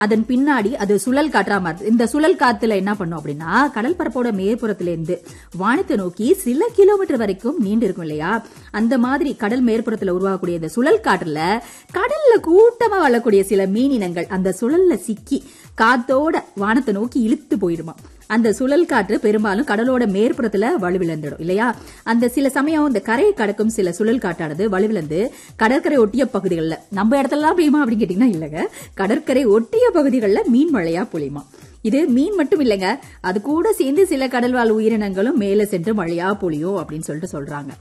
அதன் பின்னாடி அது சுழல் காற்றா மாறுது இந்த சுழல் காத்துல என்ன பண்ணும் அப்படின்னா கடல் பரப்போட மேற்புறத்துல இருந்து வானத்தை நோக்கி சில கிலோமீட்டர் வரைக்கும் நீண்டு இருக்கும் இல்லையா அந்த மாதிரி கடல் மேற்புறத்துல உருவாகக்கூடிய இந்த சுழல் காற்றுல கடல்ல கூட்டமா வாழக்கூடிய சில மீனினங்கள் அந்த சுழல்ல சிக்கி காத்தோட வானத்தை நோக்கி இழுத்து போயிடுமா அந்த சுழல் காற்று பெரும்பாலும் கடலோட மேற்புறத்துல வலுவிழந்துடும் இல்லையா அந்த சில சமயம் இந்த கரையை கடக்கும் சில சுழல் காற்றானது வலுவிழந்து கடற்கரை ஒட்டிய பகுதிகளில் நம்ம இடத்துலலாம் பெய்யுமா அப்படின்னு கேட்டீங்கன்னா இல்லைங்க கடற்கரை ஒட்டிய பகுதிகளில் மீன் மழையா பொழியுமா இது மீன் மட்டும் இல்லைங்க அது கூட சேர்ந்து சில கடல்வாழ் உயிரினங்களும் மேலே சென்று மழையா பொழியும் அப்படின்னு சொல்லிட்டு சொல்றாங்க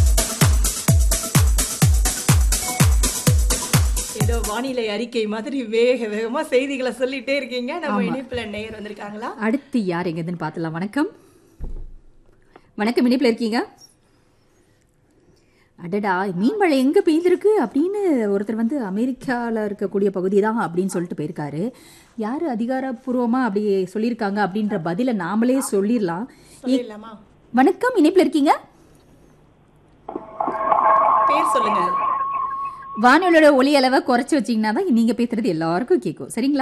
ஏதோ வானிலை அறிக்கை மாதிரி வேக வேகமா செய்திகளை சொல்லிட்டே இருக்கீங்க நம்ம இணைப்புல நேயர் வந்திருக்காங்களா அடுத்து யார் எங்கேருந்துன்னு பார்த்துலாம் வணக்கம் வணக்கம் இணைப்பில் இருக்கீங்க அடடா மீன் மழை எங்க பெய்திருக்கு அப்படின்னு ஒருத்தர் வந்து அமெரிக்கால இருக்கக்கூடிய பகுதி தான் அப்படின்னு சொல்லிட்டு போயிருக்காரு யாரு அதிகாரப்பூர்வமா அப்படி சொல்லியிருக்காங்க அப்படின்ற பதில நாமளே சொல்லிடலாம் சொல்லிடலாமா வணக்கம் இணைப்பில் இருக்கீங்க பேர் சொல்லுங்க வானொலியோட ஒலி அளவை குறைச்சு வச்சீங்கன்னா தான் நீங்க பேசுறது எல்லாருக்கும் கேட்கும் சரிங்களா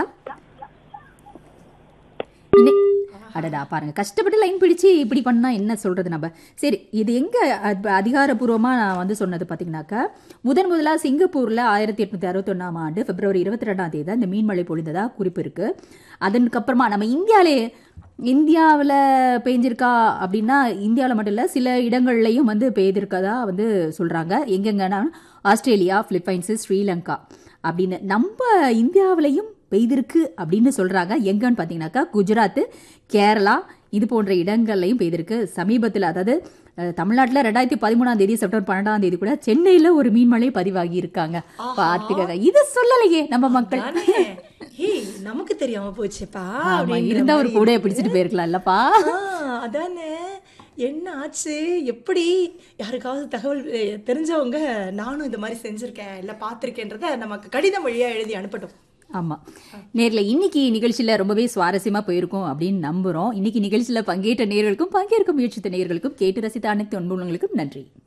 இணை- அடடா பாருங்க கஷ்டப்பட்டு லைன் பிடிச்சு இப்படி பண்ணா என்ன சொல்றது நம்ம சரி இது எங்க அத்- அதிகாரப்பூர்வமா நான் வந்து சொன்னது பாத்தீங்கன்னாக்கா முதன் முதலா சிங்கப்பூர்ல ஆயிரத்தி எட்நூத்தி அறுபத்தொன்னாம் ஆண்டு பிப்ரவரி இருபத்தி ரெண்டாம் தேதி தான் இந்த மீன்மழை பொழிந்ததா குறிப்பு இருக்கு அதற்கப்புறமா நம்ம இந்தியாவிலே இந்தியாவில் பெய்ஞ்சிருக்கா அப்படின்னா இந்தியாவில் மட்டும் இல்லை சில இடங்கள்லையும் வந்து பெய்திருக்கதா வந்து சொல்கிறாங்க எங்கெங்கன்னா ஆஸ்திரேலியா பிலிப்பைன்ஸு ஸ்ரீலங்கா அப்படின்னு நம்ம இந்தியாவிலையும் பெய்திருக்கு அப்படின்னு சொல்கிறாங்க எங்கன்னு பார்த்தீங்கன்னாக்கா குஜராத்து கேரளா இது போன்ற இடங்கள்லையும் பெய்திருக்கு சமீபத்தில் அதாவது தமிழ்நாட்டில் ரெண்டாயிரத்தி பதிமூணாம் தேதி செப்டம்பர் பன்னெண்டாம் தேதி கூட சென்னையில் ஒரு மீன்மழை பதிவாகி இருக்காங்க பார்த்துக்கங்க இது சொல்லலையே நம்ம மக்கள் தானே ஏய் நமக்கு தெரியாம போச்சுப்பா ஆமா அப்படிங்கிற இருந்தா ஒரு மாதிரி கூடைய இருக்கு. பிடிச்சிட்டு போயிருக்கலாம்லப்பா ஆ, அதானே என்ன ஆச்சு எப்படி யாருக்காவது தகவல் அஹ், தெரிஞ்சவங்க நானும் இந்த மாதிரி செஞ்சிருக்கேன் இல்ல பார்த்திருக்கேன்றத நமக்கு கடிதம் வழியா எழுதி அனுப்பட்டும் ஆமா நேர்ல இன்னைக்கு நிகழ்ச்சியில ரொம்பவே சுவாரஸ்யமா போயிருக்கும் அப்படின்னு நம்புறோம் இன்னைக்கு நிகழ்ச்சியில பங்கேற்ற நேர்களுக்கும் பங்கேற்க முயற்சித்த நேர்களுக்கும் கேட்டு ரசித்த அனைத்து அன்புள்ளங்களுக்கும் நன்றி